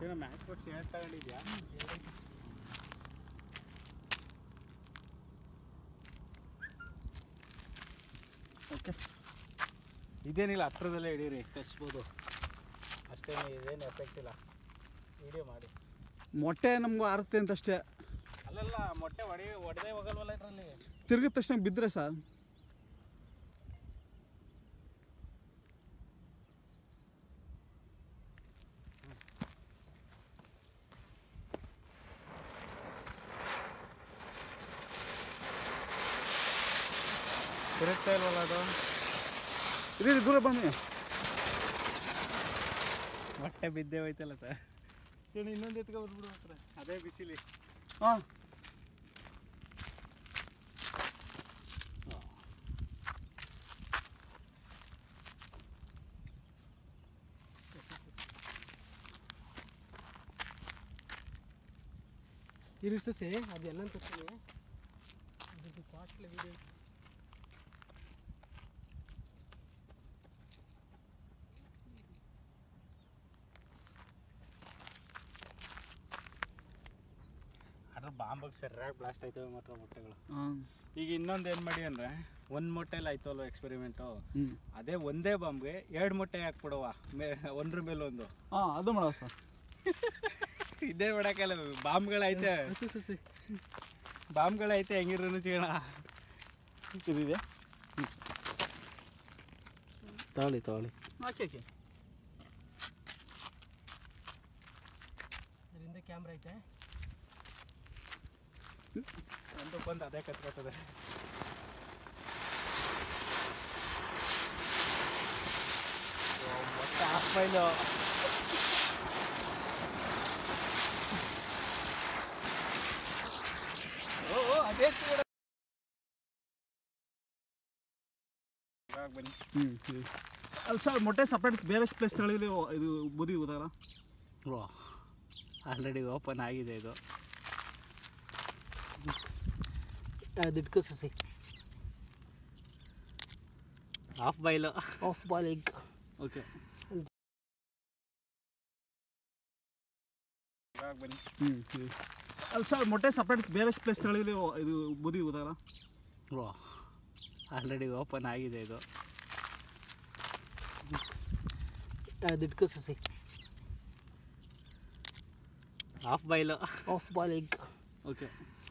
ಏನೋ match box ಎರಡು ತಗೊಂಡಿದ್ಯಾ okay ಇದೇನಿಲ್ಲ ಹತ್ರದಲ್ಲೇ ಹಿಡೀರಿ ಕಚ್ಬೋದು ಅಷ್ಟೇ ಇದೇನು ಎಫೆಕ್ಟ್ ಇಲ್ಲ ವಿಡಿಯೋ ಮಾಡಿ ಮೊಟ್ಟೆ ನಮ್ಗೆ ಆರುತ್ತೆ ಅಂತ ಅಷ್ಟೇ ಅಲ್ಲಲ್ಲ ಮೊಟ್ಟೆ ಹೊಡಿ ಹೊಡೆದೇ ಹೋಗಲ್ವಲ್ಲ ಇದರಲ್ಲಿ ತಿರುಗಿದ ತಕ್ಷಣ ಬಿದ್ದರೆ ಸರ್ ತಿರುಗ್ತಾ ಇಲ್ವಲ್ಲ ಅದು ಇರಿ ದೂರ ಬನ್ನಿ ಮೊಟ್ಟೆ ಬಿದ್ದೇ ಹೋಯ್ತಲ್ಲ ಸರ್ ಏನು ಇನ್ನೊಂದು ಎತ್ಕೊ ಬಂದ್ಬಿಡು ಹತ್ರ ಅದೇ ಬಿಸಿಲಿ ಹಾಂ ಇರು ಸಸಿ ಅದು ಎಲ್ಲ ತರ್ತೀನಿ ಇದು ಕಾಟ್ಲೆ ವಿಡಿಯೋ ಅದ್ರ ಬಾಂಬಾಗ ಸರಿಯಾಗಿ ಬ್ಲಾಸ್ಟ್ ಆಯ್ತವೆ ಮಾತ್ರ ಮೊಟ್ಟೆಗಳು ಹಾಂ ಈಗ ಇನ್ನೊಂದು ಏನು ಮಾಡಿ ಅಂದರೆ ಒಂದು ಮೊಟ್ಟೆಲಿ ಆಯ್ತು ಅಲ್ವ ಎಕ್ಸ್ಪೆರಿಮೆಂಟು ಹ್ಞೂ ಅದೇ ಒಂದೇ ಬಾಂಬ್ಗೆ ಎರಡು ಮೊಟ್ಟೆ ಹಾಕ್ಬಿಡವ ಮೇ ಒಂದ್ರ ಮೇಲೆ ಒಂದು ಹಾಂ ಅದು ಮಾಡೋ ಸರ್ ಇದೇ ಬಿಡಕ್ಕಲ್ಲ ಬಾಂಬ್ಗಳೈತೆ ಸಸಿ ಸಸಿ ಬಾಂಬ್ಗಳೈತೆ ಹೆಂಗಿರೋನು ಚೀಣ ಇದಿದೆ ತಗೊಳ್ಳಿ ತಗೊಳ್ಳಿ ಹಾಕಿ ಹಾಕಿ ಅದರಿಂದ ಕ್ಯಾಮ್ರಾ ಐತೆ ಒಂದು ಬಂದು ಅದೇ ಕತ್ಕೊತದೆ ಮೊಟ್ಟೆ ಹಾಫ್ ಮೈಲು ಓ ಓ, ಅದೇ ಸ್ಪೀಡ್ ಇವಾಗ ಬನ್ನಿ ಹ್ಞೂ ಅಲ್ಲಿ ಸರ್ ಮೊಟ್ಟೆ ಸಪ್ರೇಟ್ ಬೇರೆ ಪ್ಲೇಸ್ ತಳಿಲಿ ಇದು ಬುದಿ ಹೋದಾರ ಓ ಆಲ್ರೆಡಿ ಓಪನ್ ಆಗಿದೆ ಇದು ಅದು ಇಟ್ಕೋ ಸಸಿ half boil half ball egg okay ಇವಾಗ ಬನ್ನಿ ಹ್ಞೂ ಅಲ್ಲಿ ಸರ್ ಮೊಟ್ಟೆ ಸಪ್ರೇಟ್ ಬೇರೆ ಪ್ಲೇಸ್ ತಳಿಲಿ ಇದು ಬುದಿ ಹೋದಾರ ಓ ಆಲ್ರೆಡಿ ಓಪನ್ ಆಗಿದೆ ಇದು ಅದು ಇಟ್ಕೋ ಸಸಿ half boil half ball egg okay